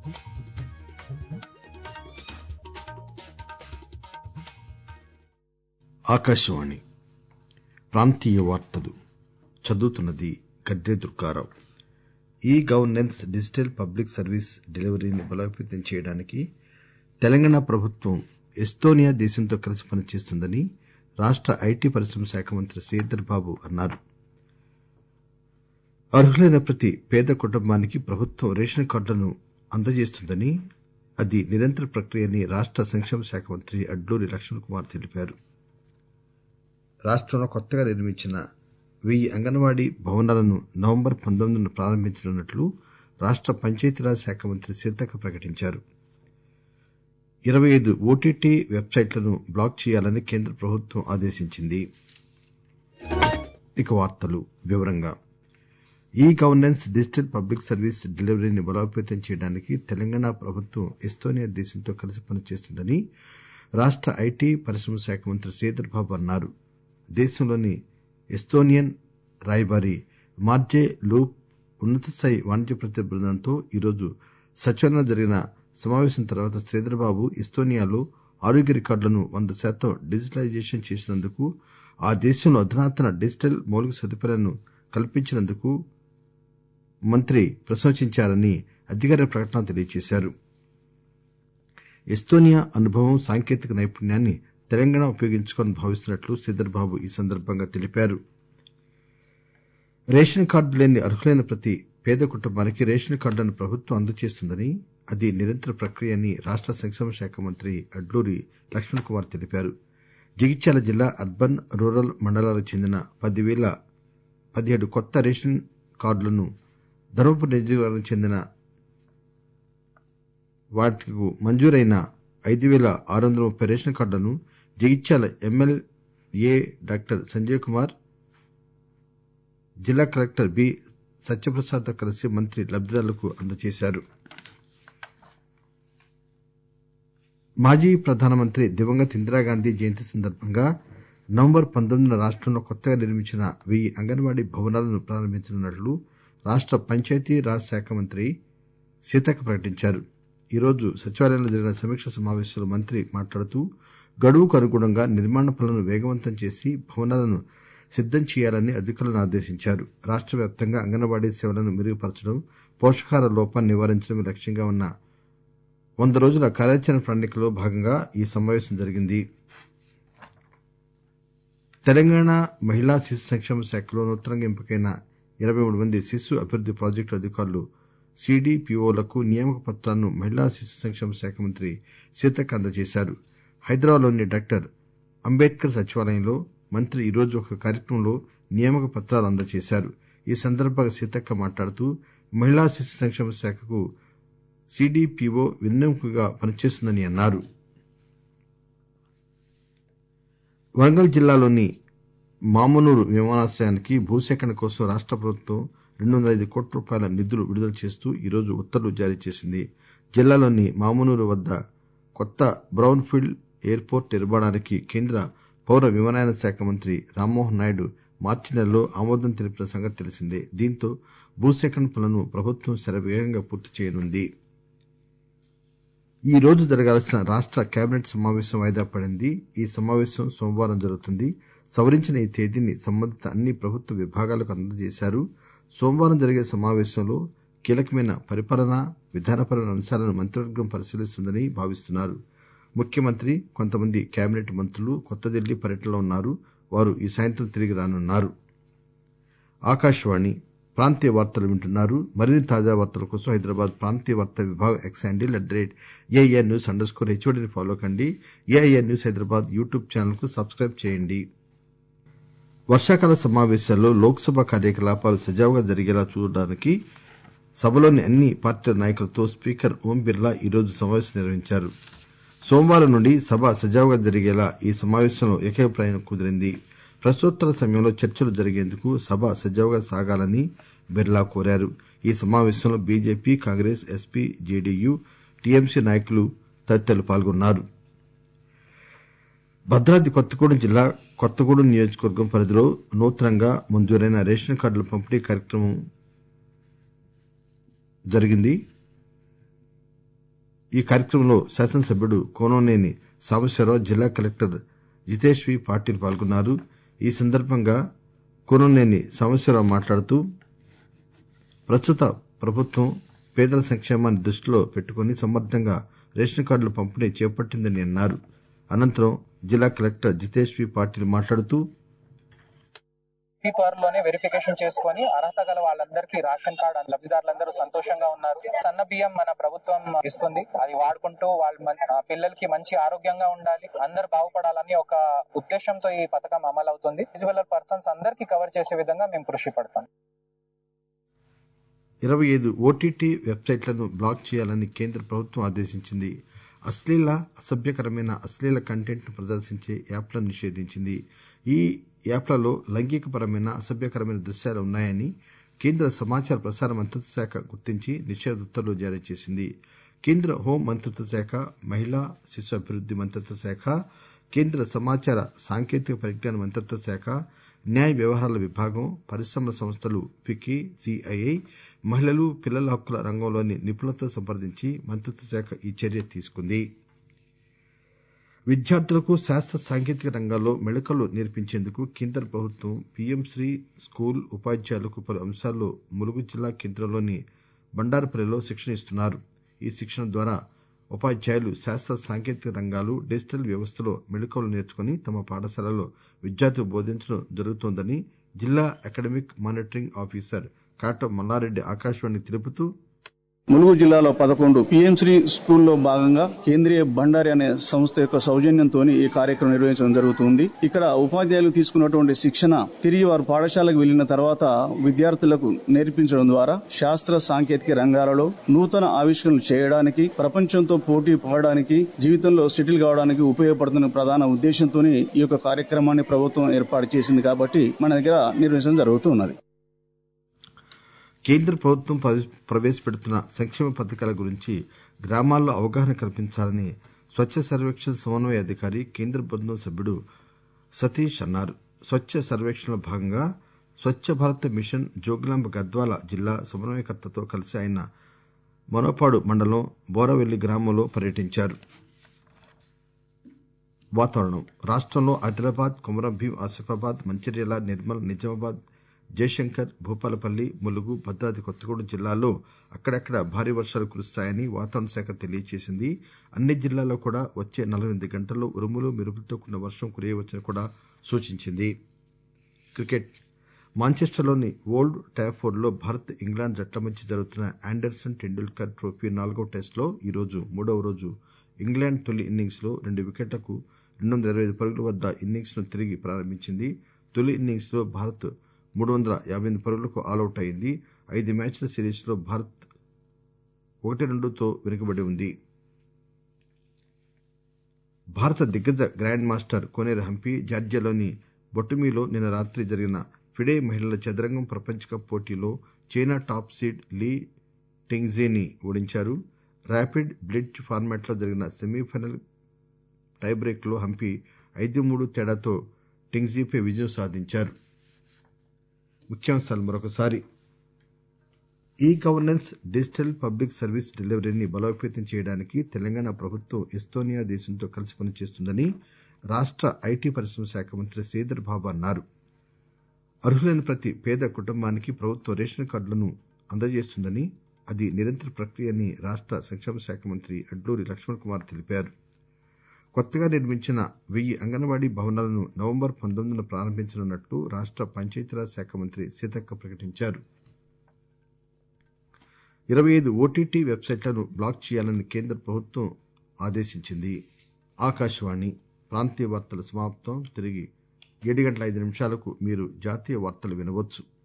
ఆకాశవాణి ప్రాంతీయ వార్తలు చదువుతున్నది గద్దె Durgarao e governance digital public service డెలివరీని బలోపేతం చేయడానికి తెలంగాణ ప్రభుత్వం ఎస్తోనియా దేశంతో కలిసి పనిచేస్తుందని రాష్ట ఐటి పరిశ్రమల శాఖ మంత్రి శ్రీధర్ బాబు అన్నారు అర్హులైన ప్రతి పేద కుటుంబానికి ప్రభుత్వం రేషన్ కార్డులను అందజేస్తుందని అది నిరంతర ప్రక్రియ అని రాష్ట సంక్షేమ శాఖ మంత్రి అడ్లూరి లక్ష్మణ్ కుమార్ తెలిపారు రాష్టంలో కొత్తగా నిర్మించిన వెయ్యి అంగన్వాడీ భవనాలను నవంబర్ పంతొమ్మిదిన ప్రారంభించనున్నట్లు రాష్ట పంచాయతీరాజ్ శాఖ మంత్రి సీతక్క ప్రకటించారు ఇరవై ఐదు ఓటీటీ వెబ్సైట్లను బ్లాక్ చేయాలని కేంద్ర ప్రభుత్వం ఆదేశించింది e governance digital public service డెలివరీని బలోపేతం చేయడానికి తెలంగాణ ప్రభుత్వం ఎస్తోనియా దేశంతో కలిసి పనిచేస్తుందని రాష్ట ఐటి పరిశ్రమల శాఖ మంత్రి శ్రీధర్ బాబు అన్నారు దేశంలోని ఎస్తోనియన్ రాయబారి మార్జే లూప్ ఉన్నత స్థాయి వాణిజ్య ప్రతినిధి బృందంతో ఈరోజు సచివాలయంలో జరిగిన సమావేశం తర్వాత శ్రీధర్ బాబు ఎస్తోనియాలో ఆరోగ్య రికార్డులను వంద శాతం డిజిటలైజేషన్ చేసినందుకు ఆ దేశంలో అధునాతన డిజిటల్ మౌలిక సదుపాయాలను కల్పించినందుకు మంత్రి ప్రశంసించారని అధికారిక ప్రకటనలో తెలియజేశారు ఎస్తోనియా అనుభవం సాంకేతిక నైపుణ్యాన్ని తెలంగాణ ఉపయోగించుకోవాలని భావిస్తున్నట్లు శ్రీధర్ బాబు ఈ సందర్బంగా తెలిపారు రేషన్ కార్డు లేని అర్హులైన ప్రతి పేద కుటుంబానికి రేషన్ కార్డులను ప్రభుత్వం అందజేస్తుందని అది నిరంతర ప్రక్రియ అని రాష్ట సంక్షేమ శాఖ మంత్రి అడ్లూరి లక్ష్మణ్ కుమార్ తెలిపారు జగిత్యాల జిల్లా అర్బన్ రూరల్ మండలాలకు చెందిన పదిహేడు కొత్త రేషన్ కార్డులను ధర్మపురి నియోజకవర్గానికి చెందిన వాటికి మంజూరైన ఐదు పేల ఆరు వందల ముప్పై రేషన్ కార్డులను జగిత్యాల ఎమ్మెల్యే డాక్టర్ సంజయ్ కుమార్ జిల్లా కలెక్టర్ బి సత్యప్రసాద్ తో కలిసి మంత్రి లబ్దిదారులకు అందజేశారు మాజీ ప్రధానమంత్రి దివంగత ఇందిరాగాంధీ జయంతి సందర్బంగా నవంబర్ పంతొమ్మిదిన రాష్టంలో కొత్తగా నిర్మించిన వెయ్యి అంగన్వాడీ భవనాలను ప్రారంభించనున్నట్లు రాష్ట పంచాయతీ రాజ్ శాఖ మంత్రి సీతక్క ప్రకటించారు ఈరోజు సచివాలయంలో జరిగిన సమీక్ష సమావేశంలో మంత్రి మాట్లాడుతూ గడువుకు అనుగుణంగా నిర్మాణ పనులను వేగవంతం చేసి భవనాలను సిద్దం చేయాలని అధికారులను ఆదేశించారు రాష్ట వ్యాప్తంగా అంగన్వాడీ సేవలను మెరుగుపరచడం పోషకాహార లోపాన్ని నివారించడమే లక్ష్యంగా ఉన్న వంద రోజుల కార్యాచరణ ప్రణాళికలో భాగంగా ఈ సమావేశం జరిగింది తెలంగాణ మహిళా శిశు సంక్షేమ శాఖలో నూతనంగా ఎంపికైన ఇరవై మూడు మంది శిశు అభివృద్ది ప్రాజెక్టు అధికారులు సిడిపిఓలకు నియామక పత్రాలను మహిళా శిశు సంక్షేమ శాఖ మంత్రి సీతక్క అందజేశారు హైదరాబాద్ లోని డాక్టర్ అంబేద్కర్ సచివాలయంలో మంత్రి ఈరోజు ఒక కార్యక్రమంలో నియామక పత్రాలు అందజేశారు ఈ సందర్బంగా సీతక్క మాట్లాడుతూ మహిళా శిశు సంక్షేమ శాఖకు సిడిపిఓ వెన్నెముకగా పనిచేస్తుందని అన్నారు వరంగల్ జిల్లాలోని మామునూరు విమానాశ్రయానికి భూసేకరణ కోసం రాష్ట ప్రభుత్వం రెండు వందల ఐదు కోట్ల రూపాయల నిధులు విడుదల చేస్తూ ఈరోజు ఉత్తర్వులు జారీ చేసింది జిల్లాలోని మామునూరు వద్ద కొత్త బ్రౌన్ ఫీల్డ్ ఎయిర్ పోర్ట్ నిర్మాణానికి కేంద్ర పౌర విమానయాన శాఖ మంత్రి రామ్మోహన్ నాయుడు మార్చి నెలలో ఆమోదం తెలిపిన సంగతి తెలిసిందే దీంతో భూసేకరణ పనులను ప్రభుత్వం శరవేగంగా పూర్తి చేయనుంది ఈ రోజు జరగాల్సిన రాష్ట కేబినెట్ సమావేశం వాయిదా పడింది ఈ సమావేశం సోమవారం జరుగుతుంది సవరించిన ఈ తేదీని సంబంధిత అన్ని ప్రభుత్వ విభాగాలకు అందజేశారు సోమవారం జరిగే సమావేశంలో కీలకమైన పరిపాలనా విధానపరమైన అంశాలను మంత్రివర్గం పరిశీలిస్తుందని భావిస్తున్నారు ముఖ్యమంత్రి కొంతమంది కేబినెట్ మంత్రులు కొత్త ఢిల్లీ పర్యటనలో ఉన్నారు వారు ఈ సాయంత్రం తిరిగి రానున్నారు ప్రాంతీయ వార్తలు వింటున్నారు మరిన్ని తాజా వార్తల కోసం హైదరాబాద్ ప్రాంతీయ వార్తా విభాగం X handle at the rate AIR news underscore స్కోర్ హెచ్ఓడిని ఫాలో కండి AIR news Hyderabad YouTube channel కు సబ్స్క్రైబ్ చేయండి వర్షాకాల సమావేశాల్లో లోక్ సభ కార్యకలాపాలు సజావుగా జరిగేలా చూడడానికి సభలోని అన్ని పార్టీల నాయకులతో స్పీకర్ ఓం బిర్లా ఈరోజు సమావేశం నిర్వహించారు సోమవారం నుండి సభ సజావుగా జరిగేలా ఈ సమావేశంలో ఏకాభిప్రాయం కుదిరింది ప్రశ్నోత్తరాల సమయంలో చర్చలు జరిగేందుకు సభ సజావుగా సాగాలని బిర్లా కోరారు ఈ సమావేశంలో BJP Congress SP JDU TMC నాయకులు తదితరులు పాల్గొన్నారు భద్రాద్రి కొత్తగూడెం జిల్లా కొత్తగూడెం నియోజకవర్గం పరిధిలో నూతనంగా మంజూరైన రేషన్ కార్డుల పంపిణీ కార్యక్రమం జరిగింది ఈ కార్యక్రమంలో శాసనసభ్యుడు కూనంనేని సాంబశివరావు జిల్లా కలెక్టర్ జితేష్ వి పాటిల్ పాల్గొన్నారు ఈ సందర్బంగా కూనంనేని సాంబశివరావు మాట్లాడుతూ ప్రస్తుత ప్రభుత్వం పేదల సంక్షేమాన్ని దృష్టిలో పెట్టుకుని సమర్దంగా రేషన్ కార్డుల పంపిణీ చేపట్టిందని అన్నారు అనంతరం జిల్లా కలెక్టర్ జితేష్ వి పాటిల్ మాట్లాడుతూ అతి త్వరలోనే వెరిఫికేషన్ చేసుకొని అర్హత గల వాళ్ళందరికీ రేషన్ కార్డు లబ్ధిదారులందరూ సంతోషంగా ఉన్నారు సన్న బియ్యం మన ప్రభుత్వం ఇస్తుంది అది వాడుకుంటూ వాళ్ళ మన్- ఆ పిల్లలకి మంచి ఆరోగ్యంగా ఉండాలి అందరు బాగుపడాలని ఒక ఉద్దేశంతో ఈ పథకం అమలు అవుతుంది ఎలిజిబుల్ పర్సన్స్ అందరికీ కవర్ చేసే విధంగా మేము కృషి పడతాం ఇరవై ఐదు ఓటీటీ వెబ్సైట్లను బ్లాక్ చేయాలని కేంద్ర ప్రభుత్వం ఆదేశించింది అశ్లీల అసభ్యకరమైన అశ్లీల కంటెంట్ ను ప్రదర్శించే యాప్లను నిషేధించింది ఈ యాప్లలో లైంగికపరమైన అసభ్యకరమైన దృశ్యాలు ఉన్నాయని కేంద్ర సమాచార ప్రసార మంత్రిత్వ శాఖ గుర్తించి నిషేధ ఉత్తర్వులు జారీ చేసింది కేంద్ర హోం మంత్రిత్వ శాఖ మహిళా శిశు అభివృద్ది మంత్రిత్వ శాఖ కేంద్ర సమాచార సాంకేతిక పరిజ్ఞాన మంత్రిత్వ శాఖ న్యాయ వ్యవహారాల విభాగం పరిశ్రమల సంస్థలు ఫికీ సిఐఐ మహిళలు పిల్లల హక్కుల రంగంలోని నిపుణులతో సంప్రదించి మంత్రిత్వ శాఖ ఈ చర్య తీసుకుంది విద్యార్థులకు శాస్త్ర సాంకేతిక రంగాల్లో మెళకువలు నేర్పించేందుకు కేంద్ర ప్రభుత్వం పీఎం శ్రీ స్కూల్ ఉపాధ్యాయులకు పలు అంశాల్లో ములుగు జిల్లా కేంద్రంలోని బండారుపల్లిలో శిక్షణ ఇస్తున్నారు ఈ శిక్షణ ద్వారా ఉపాధ్యాయులు శాస్త్ర సాంకేతిక రంగాలు డిజిటల్ వ్యవస్థలో మెళకువలు నేర్చుకుని తమ పాఠశాలల్లో విద్యార్థులకు బోధించడం జరుగుతోందని జిల్లా academic monitoring officer Kata Mallareddy ఆకాశవాణికి తెలుపుతూ ములుగు జిల్లాలో పదకొండు పిఎం శ్రీ స్కూల్లో భాగంగా కేంద్రీయ బండారి అనే సంస్థ యొక్క సౌజన్యంతో ఈ కార్యక్రమం నిర్వహించడం జరుగుతుంది ఇక్కడ ఉపాధ్యాయులు తీసుకున్నటువంటి శిక్షణ తిరిగి వారు పాఠశాలకు వెళ్లిన తర్వాత విద్యార్థులకు నేర్పించడం ద్వారా శాస్త్ర సాంకేతిక రంగాలలో నూతన ఆవిష్కరణలు చేయడానికి ప్రపంచంతో పోటీ పడడానికి జీవితంలో సెటిల్ కావడానికి ఉపయోగపడుతున్న ప్రధాన ఉద్దేశంతో ఈ యొక్క కార్యక్రమాన్ని ప్రభుత్వం ఏర్పాటు చేసింది కాబట్టి మన దగ్గర నిర్వహించడం జరుగుతున్నది కేంద్ర ప్రభుత్వం ప్రవేశ- ప్రవేశపెడుతున్న సంక్షేమ పథకాల గురించి గ్రామాల్లో అవగాహన కల్పించాలని స్వచ్ఛ సర్వేక్షణ సమన్వయ అధికారి కేంద్ర బృందం సభ్యుడు సతీష్ అన్నారు స్వచ్ఛ సర్వేక్షణలో భాగంగా స్వచ్ఛ భారత్ మిషన్ జోగులాంబ గద్వాల జిల్లా సమన్వయకర్తతో కలిసి ఆయన మొనపాడు మండలం బోరవెల్లి గ్రామంలో పర్యటించారు వాతావరణం రాష్టంలో ఆదిలాబాద్ కొమరంభీం ఆసిఫాబాద్ మంచిర్యాల నిర్మల్ నిజామాబాద్ జయశంకర్ భూపాలపల్లి ములుగు భద్రాద్రి కొత్తగూడెం జిల్లాల్లో అక్కడక్కడ భారీ వర్షాలు కురుస్తాయని వాతావరణ శాఖ తెలియజేసింది అన్ని జిల్లాల్లో కూడా వచ్చే నలభై ఎనిమిది గంటల్లో ఉరుములు మెరుపులతో కూడిన వర్షం కురియవచ్చని కూడా సూచించింది క్రికెట్ మాంచెస్టర్లోని ఓల్డ్ ట్రాఫోర్డ్ లో భారత్ ఇంగ్లాండ్ జట్ల మధ్య జరుగుతున్న ఆండర్సన్ టెండూల్కర్ ట్రోఫీ నాలుగో టెస్టులో ఈరోజు మూడవ రోజు ఇంగ్లాండ్ తొలి ఇన్నింగ్స్ లో రెండు వికెట్లకు రెండు వందల ఇరవై ఐదు పరుగుల వద్ద ఇన్నింగ్స్ ను తిరిగి ప్రారంభించింది తొలి ఇన్నింగ్స్ లో భారత్ మూడు వందల యాభై ఎనిమిది పరుగులకు ఆలౌట్ అయింది ఐదు మ్యాచ్ల సిరీస్ లో భారత్ ఒకటి రెండుతో వెనుకబడి ఉంది భారత దిగ్గజ గ్రాండ్ మాస్టర్ కోనేరు హంపి జార్జియాలోని బొటుమీలో నిన్న రాత్రి జరిగిన ఫిడే మహిళల చదరంగం ప్రపంచ కప్ పోటీలో చైనా టాప్ సీడ్ లీ టెంగ్జీని ఓడించారు ర్యాపిడ్ బ్లిడ్జ్ ఫార్మాట్లో జరిగిన సెమీఫైనల్ టైబ్రేక్ లో హంపి ఐదు మూడు తేడాతో టెంగ్జీపై విజయం సాధించారు ముఖ్యాంశాలు మరొకసారి e governance digital public service డెలివరీని బలోపేతం చేయడానికి తెలంగాణ ప్రభుత్వం ఎస్తోనియా దేశంతో కలిసి పనిచేస్తుందని రాష్ట ఐటీ పరిశ్రమ శాఖ మంత్రి శ్రీధర్ బాబు అన్నారు అర్హులైన ప్రతి పేద కుటుంబానికి ప్రభుత్వం రేషన్ కార్డులను అందజేస్తుందని అది నిరంతర ప్రక్రియ అని రాష్ట సంక్షేమ శాఖ మంత్రి అడ్లూరి లక్ష్మణ్ కుమార్ తెలిపారు కొత్తగా నిర్మించిన వెయ్యి అంగన్వాడీ భవనాలను నవంబర్ పంతొమ్మిదిన ప్రారంభించనున్నట్లు రాష్ట పంచాయతీరాజ్ శాఖ మంత్రి సీతక్క ప్రకటించారు ఇరవై ఐదు ఓటీటీ వెబ్సైట్లను బ్లాక్ చేయాలని కేంద్ర ప్రభుత్వం ఆదేశించింది ఆకాశవాణి ప్రాంతీయ వార్తలు సమాప్తం తిరిగి ఏడు గంటల ఐదు నిమిషాలకు మీరు జాతీయ వార్తలు వినవచ్చు